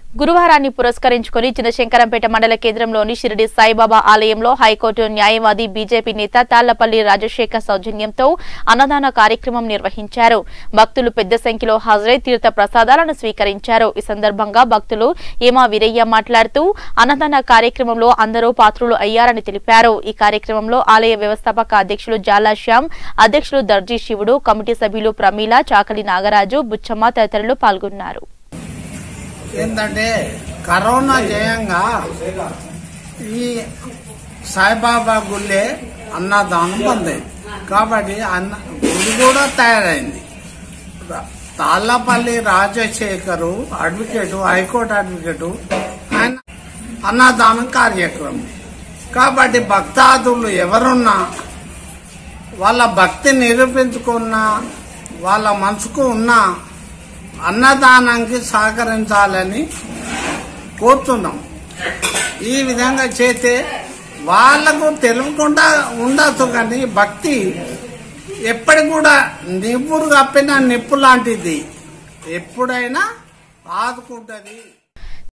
గురువారాన్ని పురస్కరించుకుని చిన్నశంకరంపేట మండల కేంద్రంలోని షిరిడి సాయిబాబా ఆలయంలో హైకోర్టు న్యాయవాది బీజేపీ నేత తాళ్లపల్లి రాజశేఖర్ సౌజన్యంతో అన్నదాన కార్యక్రమం నిర్వహించారు భక్తులు పెద్ద సంఖ్యలో హాజరై తీర్థ ప్రసాదాలను స్వీకరించారు ఈ సందర్భంగా భక్తులు ఏమా వీరయ్య మాట్లాడుతూ అన్నదాన కార్యక్రమంలో అందరూ పాత్రులు అయ్యారని తెలిపారు ఈ కార్యక్రమంలో ఆలయ వ్యవస్థాపక అధ్యక్షులు జాలా శ్యామ్ అధ్యక్షులు దర్జీ శివుడు కమిటీ సభ్యులు ప్రమీల చాకలి నాగరాజు బుచ్చమ్మ తదితరులు పాల్గొన్నారు ఏంటంటే కరోనా జయంగా ఈ సాయిబాబా గుళ్ళే అన్నదానం బంద్ అయింది కాబట్టి అన్న గుడి కూడా తయారైంది Tallapalli Rajasekhar advocate high court advocate ఆయన అన్నదానం కార్యక్రమం కాబట్టి భక్తాదులు ఎవరున్నా వాళ్ళ భక్తి నిరూపించుకున్న వాళ్ళ మనసుకు ఉన్న అన్నదానానికి సహకరించాలని కోరుతున్నాం ఈ విధంగా చేస్తే వాళ్లకు తెలియకుండా ఉండొచ్చు కానీ భక్తి ఎప్పటికి కూడా నిప్పురు కప్పిన నిప్పు లాంటిది ఎప్పుడైనా ఆదుకుంటుంది